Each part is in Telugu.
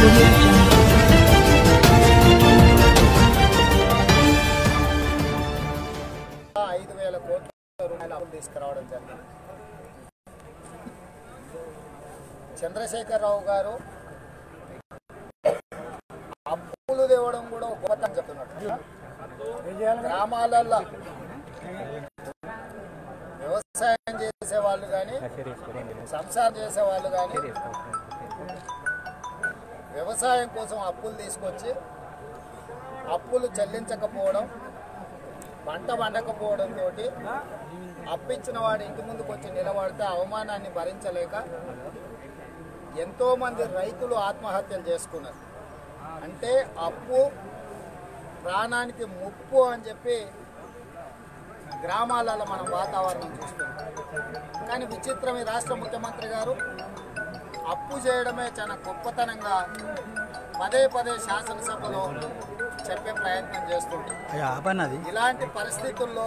audio jungle. ఐదు వేల కోట్ల రూపాయల అప్పులు తీసుకురావడం జరిగింది చంద్రశేఖరరావు గారు అప్పులు తేవడం కూడా ఒక గొప్పతనం చెప్తున్నాడు గ్రామాలల్లో వ్యవసాయం చేసే వాళ్ళు కానీ సంసారం చేసే వాళ్ళు కానీ వ్యవసాయం కోసం అప్పులు తీసుకొచ్చి అప్పులు చెల్లించకపోవడం పంట పండకపోవడంతో అప్పిచ్చిన వాడు ఇంటి ముందుకు వచ్చి నిలబడితే అవమానాన్ని భరించలేక ఎంతోమంది రైతులు ఆత్మహత్యలు చేసుకున్నారు అంటే అప్పు ప్రాణానికి ముప్పు అని చెప్పి గ్రామాలలో మనం వాతావరణం చూస్తున్నాం కానీ విచిత్రం ఈ రాష్ట్ర ముఖ్యమంత్రి గారు అప్పు చేయడమే చాలా గొప్పతనంగా పదే పదే శాసనసభలో చెప్పే ప్రయత్నం చేస్తుంటారు అయ్యా ఆపన్నది ఇలాంటి పరిస్థితుల్లో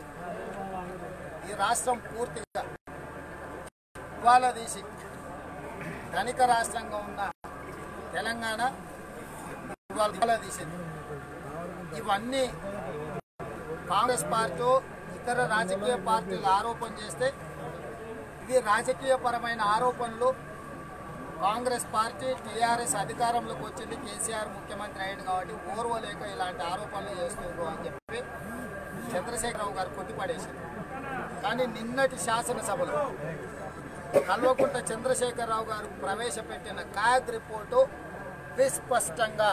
ఈ రాష్ట్రం పూర్తిగా ఇవాళ తీసి ధనిక రాష్ట్రంగా ఉన్న తెలంగాణ ఇవాళ ఇవాళ తీసింది ఇవన్నీ కాంగ్రెస్ పార్టీ ఇతర రాజకీయ పార్టీలు ఆరోపణ చేస్తే ఇవి రాజకీయపరమైన ఆరోపణలు కాంగ్రెస్ పార్టీ టీఆర్ఎస్ అధికారంలోకి వచ్చింది కేసీఆర్ ముఖ్యమంత్రి అయ్యాడు కాబట్టి ఓర్వలేక ఇలాంటి ఆరోపణలు చేస్తున్నారు అని చెప్పి చంద్రశేఖరరావు గారు కొట్టిపడేసింది కానీ నిన్నటి శాసనసభలో కల్వకుంట చంద్రశేఖరరావు గారు ప్రవేశపెట్టిన కాగ్ రిపోర్టు విస్పష్టంగా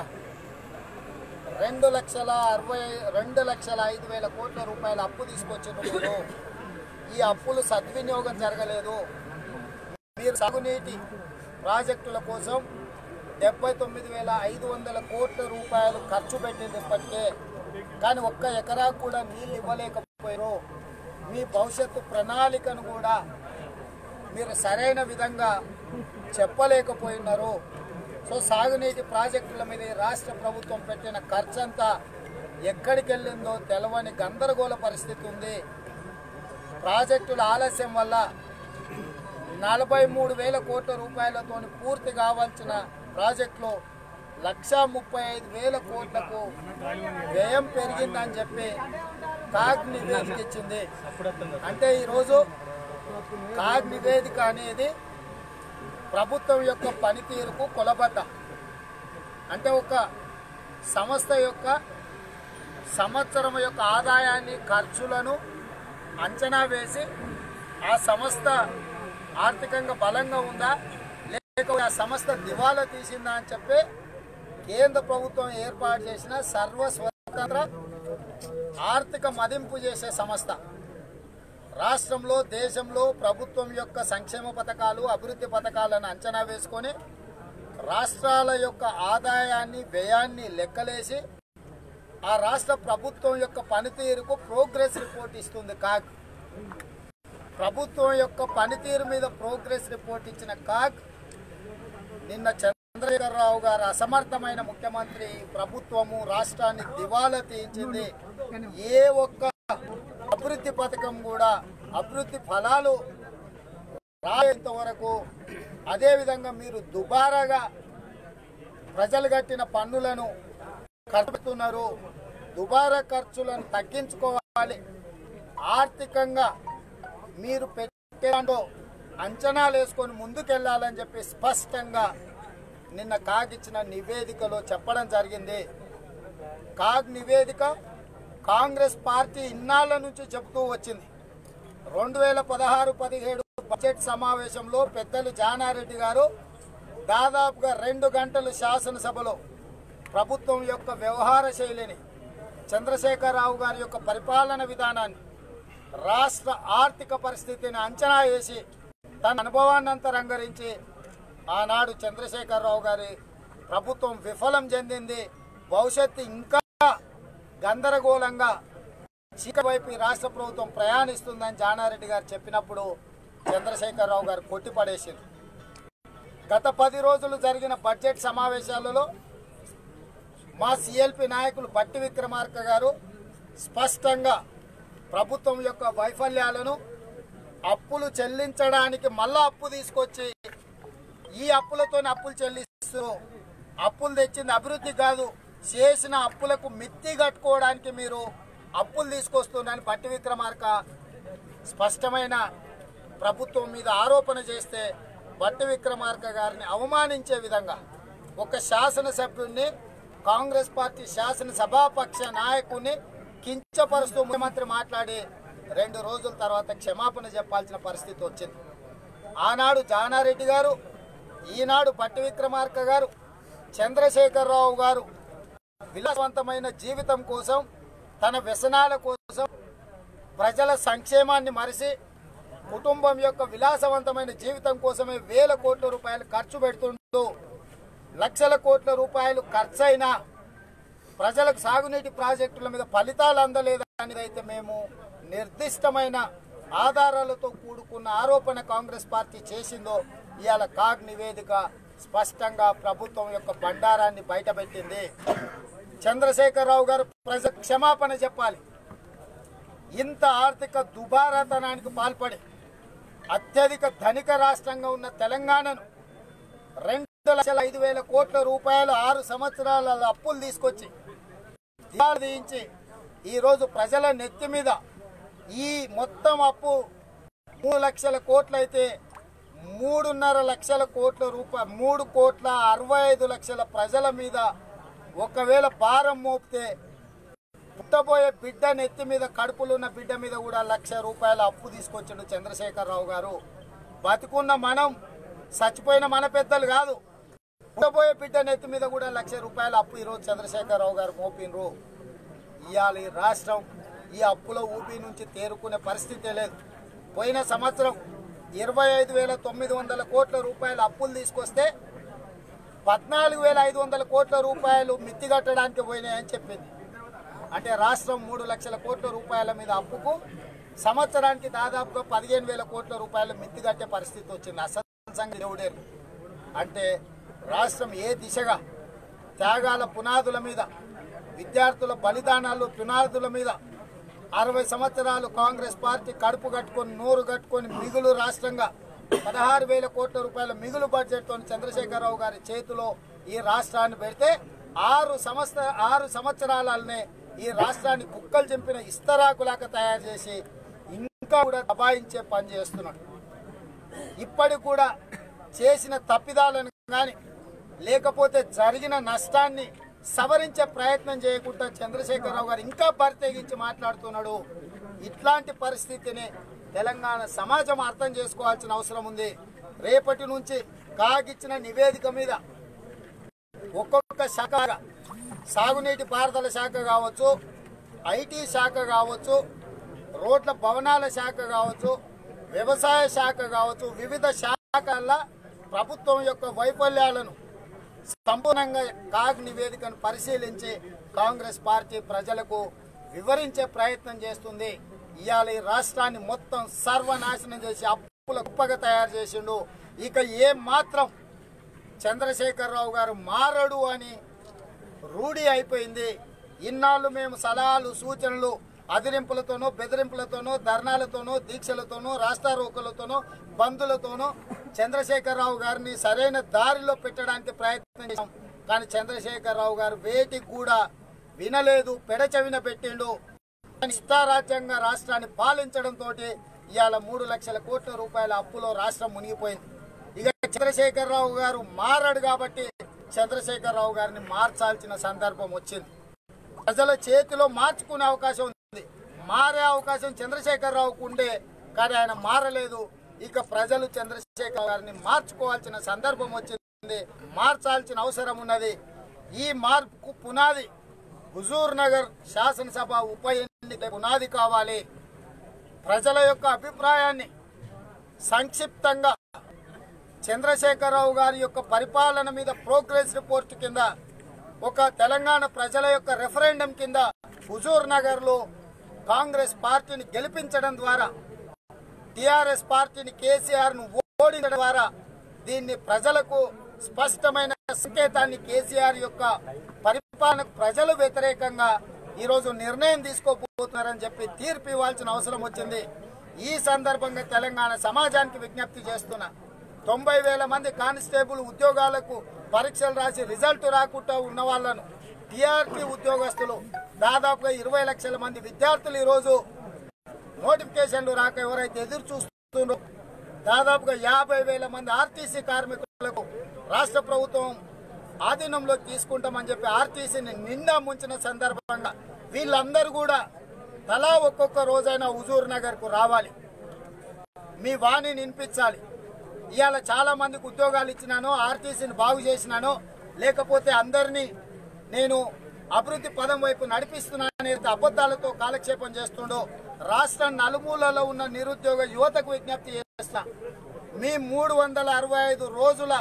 రెండు లక్షల అరవై రెండు లక్షల ఐదు వేల కోట్ల రూపాయల అప్పు తీసుకొచ్చిన మీరు ఈ అప్పులు సద్వినియోగం జరగలేదు మీరు సాగునీటి ప్రాజెక్టుల కోసం డెబ్బై తొమ్మిది వేల ఐదు వందల కోట్ల రూపాయలు ఖర్చు పెట్టింది ఇప్పటికే కానీ ఒక్క ఎకరా కూడా నీళ్ళు ఇవ్వలేకపోయారు మీ భవిష్యత్తు ప్రణాళికను కూడా మీరు సరైన విధంగా చెప్పలేకపోయినారు సో సాగునీటి ప్రాజెక్టుల మీద ఈ రాష్ట్ర ప్రభుత్వం పెట్టిన ఖర్చంతా ఎక్కడికి వెళ్ళిందో తెలవని గందరగోళ పరిస్థితి ఉంది ప్రాజెక్టుల ఆలస్యం వల్ల నలభై మూడు వేల కోట్ల రూపాయలతో పూర్తి కావాల్సిన ప్రాజెక్టులో లక్షా ముప్పై ఐదు వేల కోట్లకు వ్యయం పెరిగిందని చెప్పి కాగ్ నివేదిక ఇచ్చింది అంటే ఈరోజు కాగ్ నివేదిక అనేది ప్రభుత్వం యొక్క పనితీరుకు కొలబద్ద అంటే ఒక సంస్థ యొక్క సంవత్సరం యొక్క ఆదాయాన్ని ఖర్చులను అంచనా వేసి ఆ సంస్థ ఆర్థికంగా బలంగా ఉందా లేకపోతే ఆ సంస్థ దివాలా తీసిందా అని చెప్పి కేంద్ర ప్రభుత్వం ఏర్పాటు చేసిన సర్వ స్వతంత్ర ఆర్థిక మదింపు చేసే సంస్థ రాష్ట్రంలో దేశంలో ప్రభుత్వం యొక్క సంక్షేమ పథకాలు అభివృద్ధి పథకాలను అంచనా వేసుకొని రాష్ట్రాల యొక్క ఆదాయాన్ని వ్యయాన్ని లెక్కలేసి ఆ రాష్ట్ర ప్రభుత్వం యొక్క పనితీరుకు ప్రోగ్రెస్ రిపోర్ట్ ఇస్తుంది కాగ్ ప్రభుత్వం యొక్క పనితీరు మీద ప్రోగ్రెస్ రిపోర్ట్ ఇచ్చిన కాగ్ నిన్న చంద్రశేఖరరావు గారు అసమర్థమైన ముఖ్యమంత్రి ప్రభుత్వము రాష్ట్రాన్ని దివాలా తీయించింది ఏ ఒక్క అభివృద్ధి పథకం కూడా అభివృద్ధి ఫలాలు రాయేంత వరకు అదేవిధంగా మీరు దుబారాగా ప్రజలు కట్టిన పన్నులను ఖర్చుతున్నారు దుబారా ఖర్చులను తగ్గించుకోవాలి ఆర్థికంగా మీరు పెట్టేలో అంచనాలు వేసుకొని ముందుకెళ్లాలని చెప్పి స్పష్టంగా నిన్న కాగ్ ఇచ్చిన నివేదికలో చెప్పడం జరిగింది కాగ్ నివేదిక కాంగ్రెస్ పార్టీ ఇన్నాళ్ళ నుంచి చెబుతూ వచ్చింది రెండు వేల పదహారు పదిహేడు బడ్జెట్ సమావేశంలో పెద్దలు జానారెడ్డి గారు దాదాపుగా రెండు గంటలు శాసనసభలో ప్రభుత్వం యొక్క వ్యవహార శైలిని చంద్రశేఖరరావు గారి యొక్క పరిపాలన విధానాన్ని రాష్ట్ర ఆర్థిక పరిస్థితిని అంచనా వేసి తన అనుభవాన్ని అంతా రంగరించి ఆనాడు చంద్రశేఖరరావు గారి ప్రభుత్వం విఫలం చెందింది భవిష్యత్తు ఇంకా గందరగోళంగా చీకటి వైపు ఈ రాష్ట్ర ప్రభుత్వం ప్రయాణిస్తుందని జానారెడ్డి గారు చెప్పినప్పుడు చంద్రశేఖరరావు గారు కొట్టిపడేసింది గత పది రోజులు జరిగిన బడ్జెట్ సమావేశాలలో మా సిఎల్పి నాయకులు బట్టి విక్రమార్క గారు స్పష్టంగా ప్రభుత్వం యొక్క వైఫల్యాలను అప్పులు చెల్లించడానికి మళ్ళా అప్పు తీసుకొచ్చి ఈ అప్పులతో అప్పులు చెల్లిస్తూ అప్పులు తెచ్చింది అభివృద్ధి కాదు చేసిన అప్పులకు మిత్తి కట్టుకోవడానికి మీరు అప్పులు తీసుకొస్తున్నారని పట్టి విక్రమార్క స్పష్టమైన ప్రభుత్వం మీద ఆరోపణ చేస్తే బట్టి విక్రమార్క గారిని అవమానించే విధంగా ఒక శాసనసభ్యుడిని కాంగ్రెస్ పార్టీ శాసనసభాపక్ష నాయకుడిని కించపరుస్తూ ముఖ్యమంత్రి మాట్లాడి రెండు రోజుల తర్వాత క్షమాపణ చెప్పాల్సిన పరిస్థితి వచ్చింది ఆనాడు జానారెడ్డి గారు ఈనాడు పట్టి విక్రమార్క గారు చంద్రశేఖరరావు గారు విలాసవంతమైన జీవితం కోసం తన వ్యసనాల కోసం ప్రజల సంక్షేమాన్ని మరిసి కుటుంబం యొక్క విలాసవంతమైన జీవితం కోసమే వేల కోట్ల రూపాయలు ఖర్చు పెడుతుంటూ లక్షల కోట్ల రూపాయలు ఖర్చయినా ప్రజలకు సాగునీటి ప్రాజెక్టుల మీద ఫలితాలు అందలేదని అయితే మేము నిర్దిష్టమైన ఆధారాలతో కూడుకున్న ఆరోపణ కాంగ్రెస్ పార్టీ చేసిందో ఇవాళ కాగ్ నివేదిక స్పష్టంగా ప్రభుత్వం యొక్క బండారాన్ని బయటపెట్టింది చంద్రశేఖరరావు గారు ప్రజ క్షమాపణ చెప్పాలి ఇంత ఆర్థిక దుబారాతనానికి పాల్పడి అత్యధిక ధనిక రాష్ట్రంగా ఉన్న తెలంగాణను రెండు లక్షల ఐదు వేల కోట్ల రూపాయలు ఆరు సంవత్సరాల అప్పులు తీసుకొచ్చి దివాళా తీయించి ఈరోజు ప్రజల నెత్తి మీద ఈ మొత్తం అప్పు మూడు లక్షల కోట్లు అయితే మూడున్నర లక్షల కోట్ల రూపాయ మూడు కోట్ల అరవై ఐదు లక్షల ప్రజల మీద ఒకవేళ భారం మోపితే పుట్టబోయే బిడ్డ నెత్తి మీద కడుపులో ఉన్న బిడ్డ మీద కూడా లక్ష రూపాయల అప్పు తీసుకొచ్చాడు చంద్రశేఖరరావు గారు బతికున్న మనం చచ్చిపోయిన మన పెద్దలు కాదు పుట్టబోయే బిడ్డ నెత్తి మీద కూడా లక్ష రూపాయల అప్పు ఈరోజు చంద్రశేఖరరావు గారు మోపినరు ఇవాళ ఈ రాష్ట్రం ఈ అప్పుల ఊపి నుంచి తేరుకునే పరిస్థితే లేదు పోయిన సంవత్సరం ఇరవై ఐదు వేల తొమ్మిది వందల కోట్ల రూపాయల అప్పులు తీసుకొస్తే పద్నాలుగు వేల ఐదు వందల కోట్ల రూపాయలు మిత్తి కట్టడానికి పోయినాయని చెప్పింది అంటే రాష్ట్రం మూడు లక్షల కోట్ల రూపాయల మీద అప్పుకు సంవత్సరానికి దాదాపుగా పదిహేను వేల కోట్ల రూపాయలు మిత్తి కట్టే పరిస్థితి వచ్చింది అసంగ దేవుడేరు అంటే రాష్ట్రం ఏ దిశగా త్యాగాల పునాదుల మీద విద్యార్థుల బలిదానాలు పునాదుల మీద అరవై సంవత్సరాలు కాంగ్రెస్ పార్టీ కడుపు కట్టుకొని నూరు కట్టుకొని మిగులు రాష్ట్రంగా పదహారు వేల కోట్ల రూపాయల మిగులు బడ్జెట్తో చంద్రశేఖరరావు గారి చేతిలో ఈ రాష్ట్రాన్ని పెడితే ఆరు సంవత్సర ఆరు సంవత్సరాలనే ఈ రాష్ట్రాన్ని కుక్కలు చింపిన ఇస్తరాకులాగా తయారు చేసి ఇంకా కూడా దబాయించే పని చేస్తున్నాడు ఇప్పటికి కూడా చేసిన తప్పిదాలను కానీ లేకపోతే జరిగిన నష్టాన్ని సవరించే ప్రయత్నం చేయకుండా చంద్రశేఖరరావు గారు ఇంకా బరితెగించి మాట్లాడుతున్నాడు ఇట్లాంటి పరిస్థితిని తెలంగాణ సమాజం అర్థం చేసుకోవాల్సిన అవసరం ఉంది రేపటి నుంచి కాగిచ్చిన నివేదిక మీద ఒక్కొక్క శాఖ సాగునీటి పారుదల శాఖ కావచ్చు ఐటీ శాఖ కావచ్చు రోడ్ల భవనాల శాఖ కావచ్చు వ్యవసాయ శాఖ కావచ్చు వివిధ శాఖల ప్రభుత్వం యొక్క వైఫల్యాలను సంపూర్ణంగా కాగ్ నివేదికను పరిశీలించి కాంగ్రెస్ పార్టీ ప్రజలకు వివరించే ప్రయత్నం చేస్తుంది ఇవాళ ఈ రాష్ట్రాన్ని మొత్తం సర్వనాశనం చేసి అప్పుల కుప్పగా తయారు చేసిండు ఇక ఏ మాత్రం చంద్రశేఖరరావు గారు మారడు అని రూఢి అయిపోయింది ఇన్నాళ్ళు మేము సలహాలు సూచనలు అదిరింపులతోనో బెదిరింపులతోనో ధర్నాలతోనో దీక్షలతోనో రాష్ట్రారోకలతోనో బంధులతోనో చంద్రశేఖరరావు గారిని సరైన దారిలో పెట్టడానికి ప్రయత్నం చేశాం కానీ చంద్రశేఖరరావు గారు వేటికి కూడా వినలేదు పెడచెవిన పెట్టిండు ఇష్టారాజ్యంగా రాష్ట్రాన్ని పాలించడంతో ఇవాళ మూడు లక్షల కోట్ల రూపాయల అప్పులో రాష్ట్రం మునిగిపోయింది ఇక చంద్రశేఖరరావు గారు మారాడు కాబట్టి చంద్రశేఖరరావు గారిని మార్చాల్సిన సందర్భం వచ్చింది ప్రజల చేతిలో మార్చుకునే అవకాశం ఉంది మారే అవకాశం చంద్రశేఖరరావుకు ఉండే కానీ ఆయన మారలేదు ఇక ప్రజలు చంద్రశేఖర్ గారిని మార్చుకోవాల్సిన సందర్భం వచ్చింది మార్చాల్సిన అవసరం ఉన్నది ఈ మార్పుకు పునాది హుజూర్ నగర్ శాసనసభ ఉప ఎన్నిక పునాది కావాలి ప్రజల యొక్క అభిప్రాయాన్ని సంక్షిప్తంగా చంద్రశేఖరరావు గారి యొక్క పరిపాలన మీద ప్రోగ్రెస్ రిపోర్ట్ కింద ఒక తెలంగాణ ప్రజల యొక్క రెఫరెండం కింద హుజూర్ నగర్ లో కాంగ్రెస్ పార్టీని గెలిపించడం ద్వారా టిఆర్ఎస్ పార్టీని కేసీఆర్ ను ఓడించడం ద్వారా దీన్ని ప్రజలకు స్పష్టమైన సంకేతాన్ని కేసీఆర్ యొక్క పరిపాలనకు ప్రజలు వ్యతిరేకంగా ఈరోజు నిర్ణయం తీసుకోబోతున్నారని చెప్పి తీర్పు ఇవ్వాల్సిన అవసరం వచ్చింది ఈ సందర్భంగా తెలంగాణ సమాజానికి విజ్ఞప్తి చేస్తున్నా తొంభై వేల మంది కానిస్టేబుల్ ఉద్యోగాలకు పరీక్షలు రాసి రిజల్ట్ రాకుండా ఉన్న వాళ్ళను టీఆర్టీ ఉద్యోగస్తులు దాదాపుగా ఇరవై లక్షల మంది విద్యార్థులు ఈరోజు నోటిఫికేషన్లు రాక ఎవరైతే ఎదురు చూస్తున్నారో దాదాపుగా యాభై వేల మంది ఆర్టీసీ కార్మికులకు రాష్ట్ర ప్రభుత్వం ఆధీనంలోకి తీసుకుంటామని చెప్పి ఆర్టీసీని నిండా ముంచిన సందర్భంగా వీళ్ళందరూ కూడా తలా ఒక్కొక్క రోజైనా హుజూర్ నగర్ కు రావాలి మీ వాణి వినిపించాలి ఇవాళ చాలా మందికి ఉద్యోగాలు ఇచ్చినాను ఆర్టీసీని బాగు చేసినాను లేకపోతే అందరినీ నేను అభివృద్ధి పదం వైపు నడిపిస్తున్నాననే అబద్ధాలతో కాలక్షేపం చేస్తుండో రాష్ట్రం నలుమూలలో ఉన్న నిరుద్యోగ యువతకు విజ్ఞప్తి చేస్తా మీ మూడు వందల అరవై ఐదు రోజుల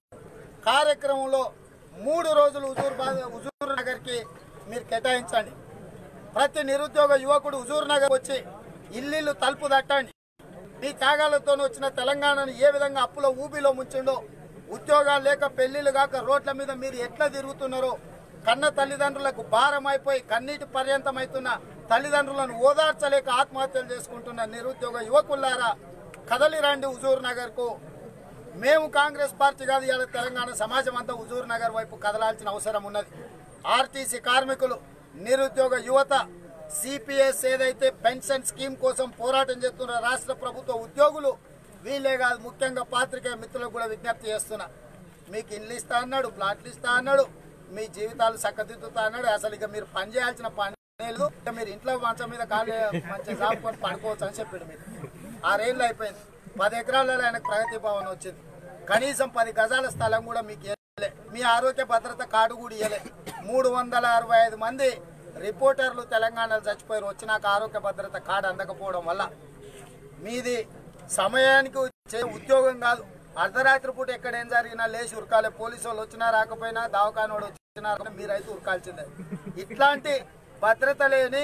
కార్యక్రమంలో మూడు రోజులు హుజూర్ బా- హుజూర్ నగర్కి మీరు కేటాయించండి ప్రతి నిరుద్యోగ యువకుడు హుజూర్ నగర్ వచ్చి ఇల్లు తలుపు తట్టండి మీ త్యాగాలతో వచ్చిన తెలంగాణను ఏ విధంగా అప్పుల ఊబిలో ముంచిండో ఉద్యోగాలు లేక పెళ్లిళ్ళు కాక రోడ్ల మీద మీరు ఎట్లా తిరుగుతున్నారో కన్న తల్లిదండ్రులకు భారం అయిపోయి కన్నీటి పర్యంతమవుతున్న తల్లిదండ్రులను ఓదార్చలేక ఆత్మహత్యలు చేసుకుంటున్న నిరుద్యోగ యువకులారా కదలి రండి హుజూర్ నగర్ కు మేము కాంగ్రెస్ పార్టీ కాదు ఇవాళ తెలంగాణ సమాజం అంతా హుజూర్ నగర్ వైపు కదలాల్సిన అవసరం ఉన్నది ఆర్టీసీ కార్మికులు నిరుద్యోగ యువత సిపిఎస్ ఏదైతే పెన్షన్ స్కీమ్ కోసం పోరాటం చేస్తున్న రాష్ట్ర ప్రభుత్వ ఉద్యోగులు వీళ్ళే కాదు ముఖ్యంగా పాత్రికేయ మిత్రులకు కూడా విజ్ఞప్తి చేస్తున్నా మీకు ఇల్లు ఇస్తా అన్నాడు ప్లాట్లు ఇస్తా అన్నాడు మీ జీవితాలు చక్కదిద్దుతా అన్నాడు అసలు ఇక మీరు పని చేయాల్సిన పని లేదు ఇక మీరు ఇంట్లో మంచం మీద ఖాళీ మంచి సాపుకొని పడుకోవచ్చు అని చెప్పాడు మీరు ఆరేళ్ళు అయిపోయింది పది ఎకరాలలో ఆయనకు ప్రగతి భవన్ వచ్చింది కనీసం పది గజాల స్థలం కూడా మీకు ఇవ్వలే మీ ఆరోగ్య భద్రత కార్డు కూడా ఇవ్వలే మూడు వందల అరవై ఐదు మంది రిపోర్టర్లు తెలంగాణలో చచ్చిపోయారు వచ్చినాక ఆరోగ్య భద్రత కార్డు అందకపోవడం వల్ల మీది సమయానికి వచ్చే ఉద్యోగం కాదు అర్ధరాత్రి పూట ఎక్కడ ఏం జరిగినా లేచి ఉరకాలి పోలీసు వాళ్ళు వచ్చినా రాకపోయినా దవాఖానోడు వచ్చినా రాకపోయినా మీరైతే ఉరకాల్సిందే ఇట్లాంటి భద్రత లేని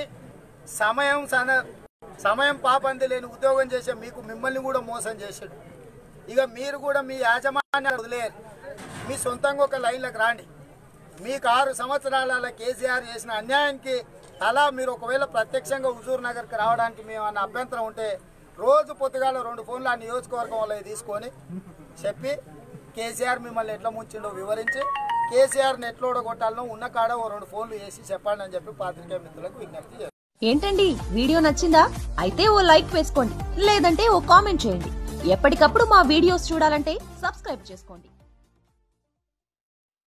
సమయం సన సమయం పాపంది లేని ఉద్యోగం చేసే మీకు మిమ్మల్ని కూడా మోసం చేసాడు ఇక మీరు కూడా మీ యాజమాన్యాలు వదిలేరు మీ సొంతంగా ఒక లైన్లకు రాండి మీకు ఆరు సంవత్సరాల కేసీఆర్ చేసిన అన్యాయానికి తలా మీరు ఒకవేళ ప్రత్యక్షంగా హుజూర్ నగర్కి రావడానికి మేము అన్న అభ్యంతరం ఉంటే రోజు పొద్దుగాల రెండు ఫోన్లు ఆ నియోజకవర్గం వాళ్ళకి తీసుకొని చెప్పి కేసీఆర్ మిమ్మల్ని ఎట్లా ముంచిండో వివరించి కేసీఆర్ని ఎట్లా ఓడగొట్టాలనో ఉన్న కాడ ఓ రెండు ఫోన్లు వేసి చెప్పండి అని చెప్పి పాత్రికేయ మిత్రులకు విజ్ఞప్తి చేస్తాను ఏంటండి వీడియో నచ్చిందా అయితే ఓ లైక్ వేసుకోండి లేదంటే ఓ కామెంట్ చేయండి ఎప్పటికప్పుడు మా వీడియోస్ చూడాలంటే సబ్స్క్రైబ్ చేసుకోండి